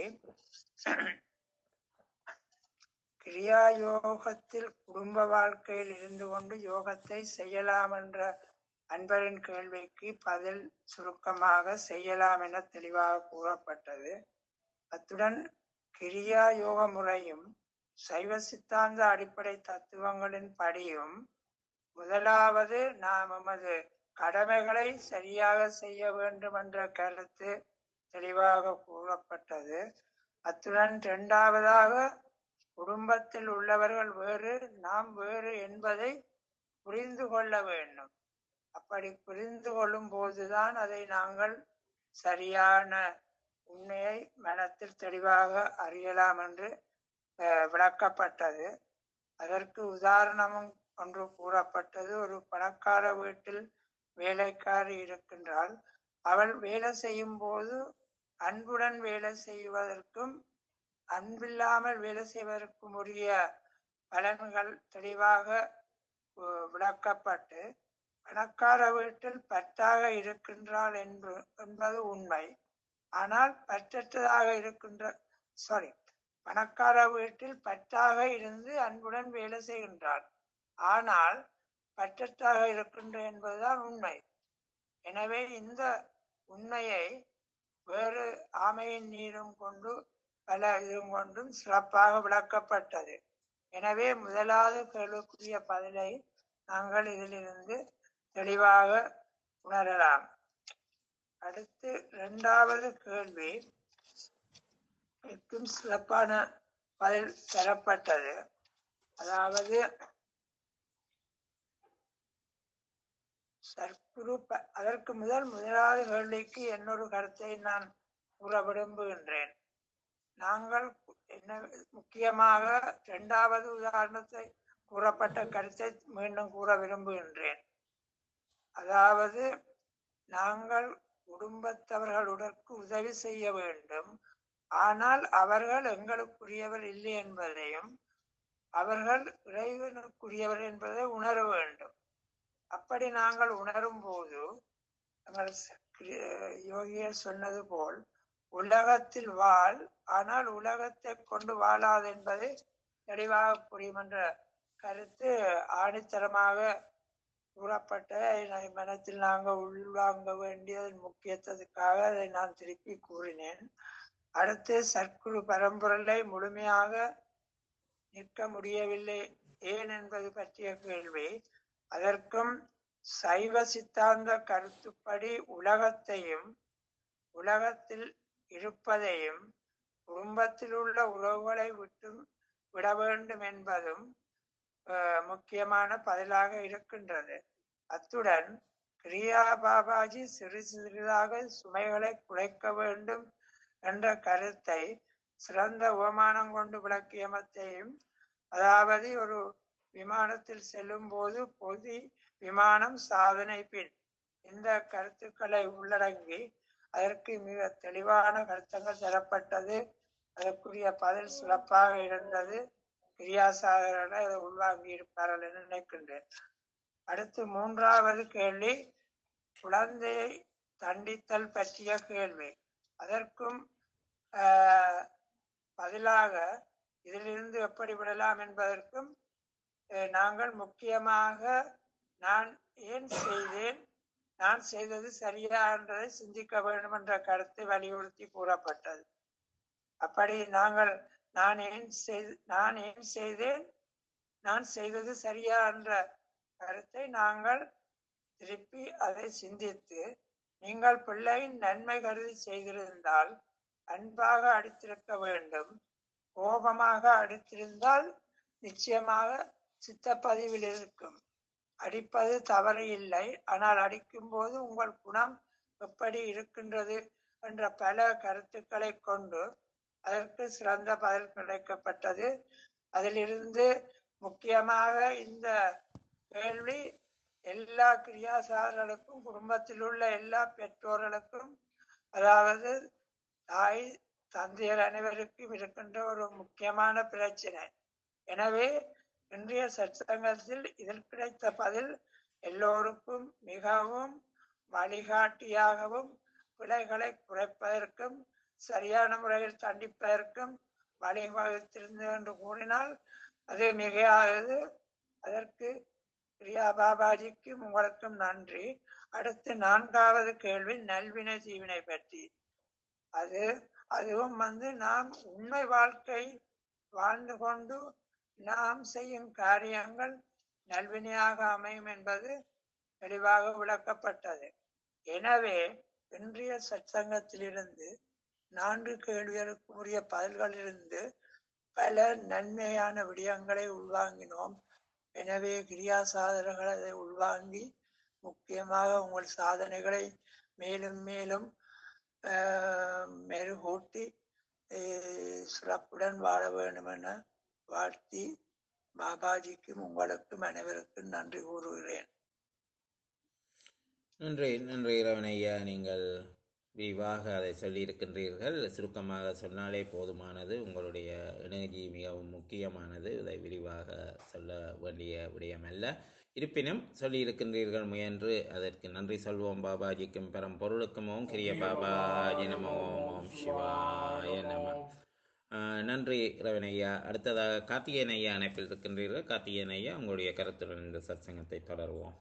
கிரியா யோகத்தில் குடும்ப வாழ்க்கையில் இருந்து கொண்டு யோகத்தை செய்யலாம் என்ற அன்பரின் கேள்விக்கு பதில் சுருக்கமாக செய்யலாம் என தெளிவாக கூறப்பட்டது அத்துடன் கிரியா யோக முறையும் சைவ சித்தாந்த அடிப்படை தத்துவங்களின் படியும் முதலாவது நாம் எமது கடமைகளை சரியாக செய்ய வேண்டும் என்ற கருத்து தெளிவாக கூறப்பட்டது அத்துடன் இரண்டாவதாக குடும்பத்தில் உள்ளவர்கள் வேறு நாம் வேறு என்பதை புரிந்து கொள்ள வேண்டும் அப்படி புரிந்து கொள்ளும் போதுதான் அதை நாங்கள் சரியான உண்மையை மனத்தில் தெளிவாக அறியலாம் என்று அஹ், விளக்கப்பட்டது அதற்கு உதாரணமும் ஒன்று கூறப்பட்டது ஒரு பணக்கார வீட்டில் வேலைக்காரி இருக்கின்றால் அவள் வேலை செய்யும் போது அன்புடன் வேலை செய்வதற்கும் அன்பில்லாமல் வேலை செய்வதற்கும் உரிய பலன்கள் தெளிவாக அஹ், விளக்கப்பட்டு பணக்கார வீட்டில் பற்றாக இருக்கின்றாள் என்று என்பது உண்மை ஆனால் பற்றற்றதாக இருக்கின்ற சாரி பணக்கார வீட்டில் பற்றாக இருந்து அன்புடன் வேலை செய்கின்றாள் ஆனால் பற்றற்றாக இருக்கின்ற என்பதுதான் உண்மை எனவே இந்த உண்மையை வேறு ஆமையின் நீரும் கொண்டு பல இதும் கொண்டும் சிறப்பாக விளக்கப்பட்டது எனவே முதலாவது கேள்விக்குரிய பதிலை நாங்கள் இதிலிருந்து தெளிவாக உணரலாம் அடுத்து இரண்டாவது கேள்வி மிகவும் சிறப்பான பதில் தரப்பட்டது அதாவது சர்க்குரு ப- அதற்கு முதல் முதலாவது கேள்விக்கு என்னொரு கருத்தை நான் கூற விரும்புகின்றேன் நாங்கள் என்ன முக்கியமாக இரண்டாவது உதாரணத்தை கூறப்பட்ட கருத்தை மீண்டும் கூற விரும்புகின்றேன் அதாவது நாங்கள் குடும்பத்தவர்களுடற்கு உதவி செய்ய வேண்டும் ஆனால் அவர்கள் எங்களுக்குரியவர் இல்லை என்பதையும் அவர்கள் இறைவனுக்குரியவர் என்பதை உணர வேண்டும் அப்படி நாங்கள் உணரும் போது எங்கள் ச- கிரி- யோகியர் சொன்னது போல் உலகத்தில் வாழ் ஆனால் உலகத்தை கொண்டு வாழாது என்பதை தெளிவாக புரியும் என்ற கருத்து ஆணித்தரமாக கூறப்பட்ட என்னை மனத்தில் நாங்கள் உள்வாங்க வேண்டியதன் முக்கியத்துவத்துக்காக அதை நான் திருப்பி கூறினேன் அடுத்து சற்குரு பரம்பொருளை முழுமையாக நிற்க முடியவில்லை ஏன் என்பது பற்றிய கேள்வி அதற்கும் சைவ சித்தாந்த கருத்துப்படி உலகத்தையும் உலகத்தில் இருப்பதையும் குடும்பத்தில் உள்ள உறவுகளை விட்டு விட வேண்டும் என்பதும் அஹ், முக்கியமான பதிலாக இருக்கின்றது அத்துடன் கிரியா பாபாஜி சிறு சிறிதாக சுமைகளை குறைக்க வேண்டும் என்ற கருத்தை சிறந்த உபமானம் கொண்டு விளக்கியமத்தையும் அதாவது ஒரு விமானத்தில் செல்லும் போது பொதி விமானம் சாதனை பின் இந்த கருத்துக்களை உள்ளடங்கி அதற்கு மிக தெளிவான கருத்துங்கள் தரப்பட்டது அதற்குரிய பதில் சிறப்பாக இருந்தது கிரியாசாகர்கள் அதை உள்வாங்கி இருப்பார்கள் என்று நினைக்கின்றேன் அடுத்து மூன்றாவது கேள்வி குழந்தையை தண்டித்தல் பற்றிய கேள்வி அதற்கும் ஆஹ், பதிலாக இதிலிருந்து எப்படி விடலாம் என்பதற்கும் அஹ், நாங்கள் முக்கியமாக நான் ஏன் செய்தேன் நான் செய்தது சரியா என்றதை சிந்திக்க வேண்டும் என்ற கருத்து வலியுறுத்தி கூறப்பட்டது அப்படி நாங்கள் நான் ஏன் செய்து நான் ஏன் செய்தேன் நான் செய்தது சரியா என்ற கருத்தை நாங்கள் திருப்பி அதை சிந்தித்து நீங்கள் பிள்ளையின் நன்மை கருதி செய்திருந்தால் அன்பாக அடித்திருக்க வேண்டும் கோபமாக அடித்திருந்தால் நிச்சயமாக சித்தப்பதிவில் இருக்கும் அடிப்பது தவறு இல்லை ஆனால் அடிக்கும் போது உங்கள் குணம் எப்படி இருக்கின்றது என்ற பல கருத்துக்களை கொண்டு அதற்கு சிறந்த பதில் கிடைக்கப்பட்டது அதிலிருந்து முக்கியமாக இந்த கேள்வி எல்லா கிரியாசாரர்களுக்கும் குடும்பத்தில் உள்ள எல்லா பெற்றோர்களுக்கும் அதாவது தாய் தந்தையர் அனைவருக்கும் இருக்கின்ற ஒரு முக்கியமான பிரச்சனை எனவே இன்றைய சத்சங்கத்தில் இதில் கிடைத்த பதில் எல்லோருக்கும் மிகவும் வழிகாட்டியாகவும் பிழைகளை குறைப்பதற்கும் சரியான முறையில் தண்டிப்பதற்கும் வழிவகுத்திருந்தது என்று கூறினால் அது மிகையானது அதற்கு பிரியா பாபாஜிக்கும் உங்களுக்கும் நன்றி அடுத்து நான்காவது கேள்வி நல்வினை தீவினை பற்றி அது அதுவும் வந்து நாம் உண்மை வாழ்க்கை வாழ்ந்து கொண்டு நாம் செய்யும் காரியங்கள் நல்வினையாக அமையும் என்பது தெளிவாக விளக்கப்பட்டது எனவே இன்றைய சத்சங்கத்திலிருந்து நான்கு கேள்விகளுக்கு உரிய பதில்களிலிருந்து பல நன்மையான விடயங்களை உள்வாங்கினோம் எனவே கிரியா சாதனைகள் அதை உள்வாங்கி முக்கியமாக உங்கள் சாதனைகளை மேலும் மேலும் ஆஹ், மெருகூட்டி ஆஹ், சிறப்புடன் வாழ வேண்டும் என வாழ்த்தி பாபாஜிக்கும் உங்களுக்கும் அனைவருக்கும் நன்றி கூறுகிறேன் நன்றி நன்றி இரவனையா நீங்கள் விரிவாக அதை சொல்லியிருக்கின்றீர்கள் சுருக்கமாக சொன்னாலே போதுமானது உங்களுடைய எனர்ஜி மிகவும் முக்கியமானது இதை விரிவாக சொல்ல வேண்டிய விடயமல்ல இருப்பினும் சொல்லியிருக்கின்றீர்கள் முயன்று அதற்கு நன்றி சொல்வோம் பாபாஜிக்கும் பெரும் பொருளுக்கும் ஓம் கிரிய பாபாஜி நம ஓம் ஓம் சிவாய நம ஆஹ் நன்றி ரவணையா அடுத்ததாக கார்த்திகேயன் ஐயா அணைப்பில் இருக்கின்றீர்கள் கார்த்திகேயன் ஐயா உங்களுடைய கருத்துடன் இந்த சத்சங்கத்தை தொடருவோம்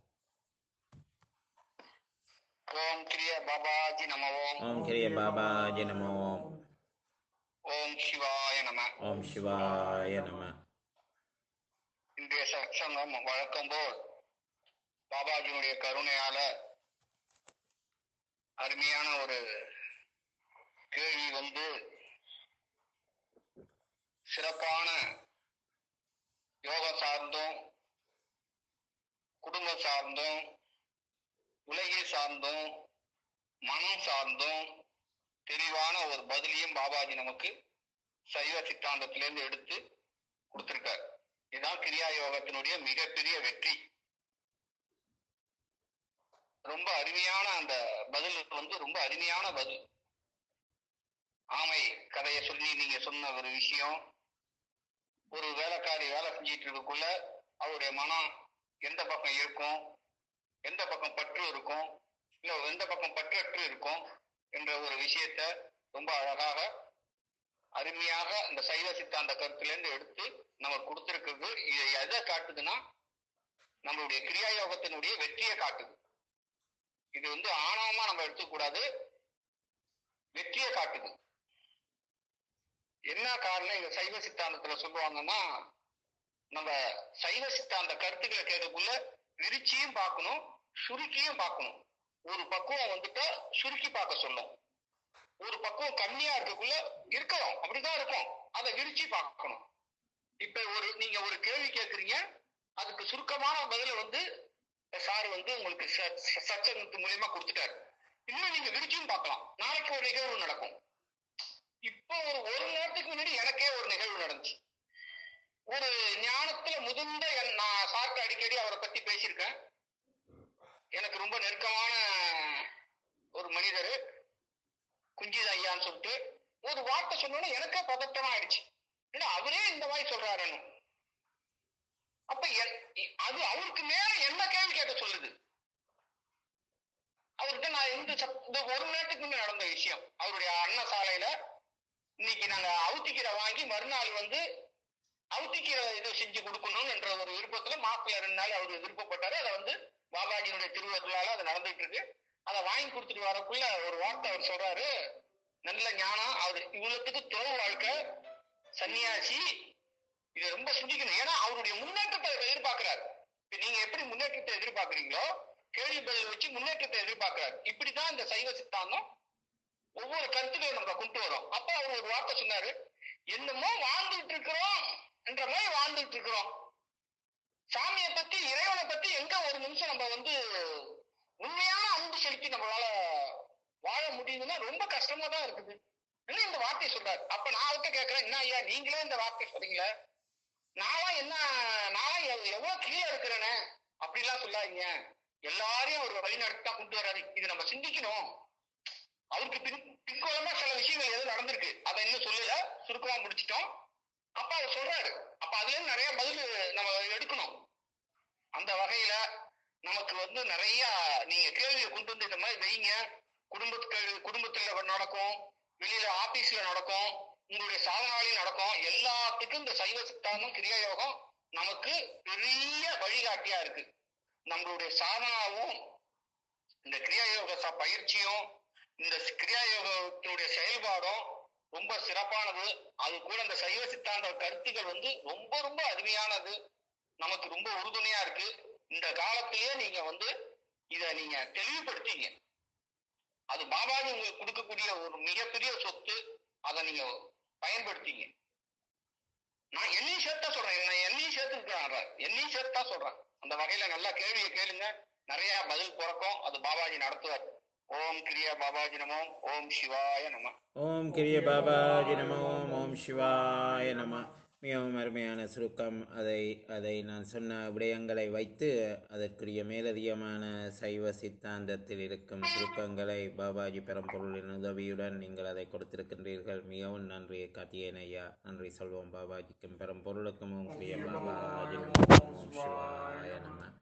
ஓம் கிரிய பாபாஜி நம ஓம் ஓம் கிரிய பாபாஜி நம ஓம் ஓம் சிவாய நம ஓம் சிவாய நம இன்றைய சத்சங்கம் வழக்கம் போல் பாபாஜியுடைய கருணையால அருமையான ஒரு கேள்வி வந்து சிறப்பான யோகம் சார்ந்தும் குடும்பம் சார்ந்தும் உலகில் சார்ந்தும் மனம் சார்ந்தும் தெளிவான ஒரு பதிலையும் பாபாஜி நமக்கு சைவ சித்தாந்தத்திலிருந்து எடுத்து கொடுத்திருக்கார் இதுதான் கிரியா யோகத்தினுடைய மிகப்பெரிய வெற்றி ரொம்ப அருமையான அந்த பதில் வந்து ரொம்ப அருமையான பதில் ஆமை கதையை சொல்லி நீங்க சொன்ன ஒரு விஷயம் ஒரு வேலைக்காரி வேலை செஞ்சிட்டு இருக்கக்குள்ள அவருடைய மனம் எந்த பக்கம் இருக்கும் எந்த பக்கம் பற்று இருக்கும் இல்ல எந்த பக்கம் பற்றற்று இருக்கும் என்ற ஒரு விஷயத்த ரொம்ப அழகாக அருமையாக இந்த சைவ சித்தாந்த கருத்திலிருந்து எடுத்து நம்ம கொடுத்திருக்கிறது இது எதை காட்டுதுன்னா நம்மளுடைய கிரியா யோகத்தினுடைய வெற்றியை காட்டுது இது வந்து ஆணவமா நம்ம எடுத்துக்கூடாது வெற்றியை காட்டுது என்ன காரணம் இந்த சைவ சித்தாந்தத்துல சொல்லுவாங்கன்னா நம்ம சைவ சித்தாந்த கருத்துக்களை கேட்கக்குள்ள விரிச்சியும் பார்க்கணும் சுருக்கியும் பார்க்கணும் ஒரு பக்குவம் வந்துட்டா சுருக்கி பார்க்க சொல்லும் ஒரு பக்குவம் கம்மியா இருக்கக்குள்ள இருக்கலாம் அப்படிதான் இருக்கும் அதை விரிச்சு பார்க்கணும் இப்ப ஒரு நீங்க ஒரு கேள்வி கேட்கறீங்க அதுக்கு சுருக்கமான பதில வந்து சார் வந்து உங்களுக்கு சச்சங்கத்து மூலியமா கொடுத்துட்டாரு இன்னும் நீங்க விரிச்சும் பார்க்கலாம் நாளைக்கு ஒரு நிகழ்வு நடக்கும் இப்போ ஒரு ஒரு நேரத்துக்கு முன்னாடி எனக்கே ஒரு நிகழ்வு நடந்துச்சு ஒரு ஞானத்துல முதிர்ந்த என் நான் சார்ட்ட அடிக்கடி அவரை பத்தி பேசியிருக்கேன் எனக்கு ரொம்ப நெருக்கமான ஒரு மனிதர் குஞ்சித ஐயான்னு சொல்லிட்டு ஒரு வார்த்தை சொன்னோன்னே எனக்கே பதட்டமா ஆயிடுச்சு ஏன்னா அவரே இந்த மாதிரி சொல்றாருன்னு அப்ப என்- அது அவருக்கு மேல என்ன கேள்வி கேட்க சொல்லுது அவர்கிட்ட நான் இந்த சப்- இந்த ஒரு நேரத்துக்கு முன்ன நடந்த விஷயம் அவருடைய அன்ன சாலையில இன்னைக்கு நாங்க அவுத்திக்கீரை வாங்கி மறுநாள் வந்து அவுத்திக்கீரை இது செஞ்சு கொடுக்கணும் என்ற ஒரு விருப்பத்துல மாசத்துல ரெண்டு நாள் அவர் விருப்பப்பட்டாரு அதை வந்து பாபாஜியினுடைய திருவருளால அது நடந்துட்டு இருக்கு அதை வாங்கி கொடுத்துட்டு வரக்குள்ள ஒரு வார்த்தை அவர் சொல்றாரு நல்ல ஞானம் அவர் இவ்வளவுக்கு துறவு வாழ்க்கை சன்னியாசி இதை ரொம்ப சிந்திக்கணும் ஏன்னா அவருடைய முன்னேற்றத்தை எதிர்பார்க்கிறார் இப்ப நீங்க எப்படி முன்னேற்றத்தை எதிர்பார்க்கறீங்களோ கேள்வி பதில் வச்சு முன்னேற்றத்தை எதிர்பார்க்கிறார் இப்படிதான் இந்த சைவ சித்தாந்தம் ஒவ்வொரு கருத்துக்களையும் நம்ம கொண்டு வரோம் அப்ப அவர் ஒரு வார்த்தை சொன்னாரு என்னமோ வாழ்ந்துட்டு இருக்கிறோம் என்ற மாதிரி வாழ்ந்துட்டு இருக்கிறோம் சாமியை பத்தி இறைவனை பத்தி எங்க ஒரு நிமிஷம் நம்ம வந்து உண்மையான அன்பு செலுத்தி நம்மளால வாழ முடியுதுன்னா ரொம்ப கஷ்டமா தான் இருக்குது என்ன இந்த வார்த்தையை சொல்றாரு அப்ப நான் அவர்கிட்ட கேட்கிறேன் என்ன ஐயா நீங்களே இந்த வார்த்தை சொல்றீங்களே நான்லாம் என்ன நான்லாம் எவ்- எவ்வளவு கீழே இருக்கிறேனே அப்படிலாம் சொல்லாதீங்க எல்லாரையும் ஒரு வழிநடத்தி தான் கொண்டு வராரு இது நம்ம சிந்திக்கணும் அவருக்கு பின் பின்கோலமா சில விஷயங்கள் எதுவும் நடந்திருக்கு அதை இன்னும் சொல்லல சுருக்கமா முடிச்சிட்டோம் அப்ப அவர் சொல்றாரு அப்ப அதுல இருந்து நிறைய பதில் நம்ம எடுக்கணும் அந்த வகையில நமக்கு வந்து நிறைய நீங்க கேள்வியை கொண்டு வந்து இந்த மாதிரி வைங்க குடும்பத்துக்கு குடும்பத்துல நடக்கும் வெளியில ஆபீஸ்ல நடக்கும் உங்களுடைய சாதனாலையும் நடக்கும் எல்லாத்துக்கும் இந்த சைவ சித்தாந்தம் கிரியா யோகம் நமக்கு பெரிய வழிகாட்டியா இருக்கு நம்மளுடைய சாதனாவும் இந்த கிரியா யோக ச- பயிற்சியும் இந்த சி- கிரியா யோகத்தினுடைய செயல்பாடும் ரொம்ப சிறப்பானது அது கூட இந்த சைவ சித்தாந்த கருத்துக்கள் வந்து ரொம்ப ரொம்ப அருமையானது நமக்கு ரொம்ப உறுதுணையா இருக்கு இந்த காலத்திலேயே நீங்க வந்து இத நீங்க தெளிவுபடுத்திங்க அது பாபாஜி உங்களுக்கு கொடுக்கக்கூடிய ஒரு மிகப்பெரிய சொத்து அதை நீங்க பயன்படுத்திங்க நான் என்னையும் சேர்த்தா சொல்றேன் நான் என்னையும் சேர்த்து இருக்கிறேன் என்னையும் சேர்த்து தான் சொல்றேன் அந்த வகையில நல்லா கேள்வியை கேளுங்க நிறைய பதில் பிறக்கும் அது பாபாஜி நடத்துவார் ஓம் கிரியா பாபாஜி நமோ ஓம் சிவாய நம ஓம் கிரிய பாபாஜி நம ஓம் ஓம் சிவாய நம மிகவும் அருமையான சுருக்கம் அதை அதை நான் சொன்ன விடயங்களை வைத்து அதற்குரிய மேலதிகமான சைவ சித்தாந்தத்தில் இருக்கும் சுருக்கங்களை பாபாஜி பெரம்பொருளின் உதவியுடன் நீங்கள் அதை கொடுத்திருக்கின்றீர்கள் மிகவும் நன்றி காத்தியேன் ஐயா நன்றி சொல்வோம் பாபாஜிக்கும் பெரம்பொருளுக்கும் ஓம் கிரிய பாபாஜி நமோ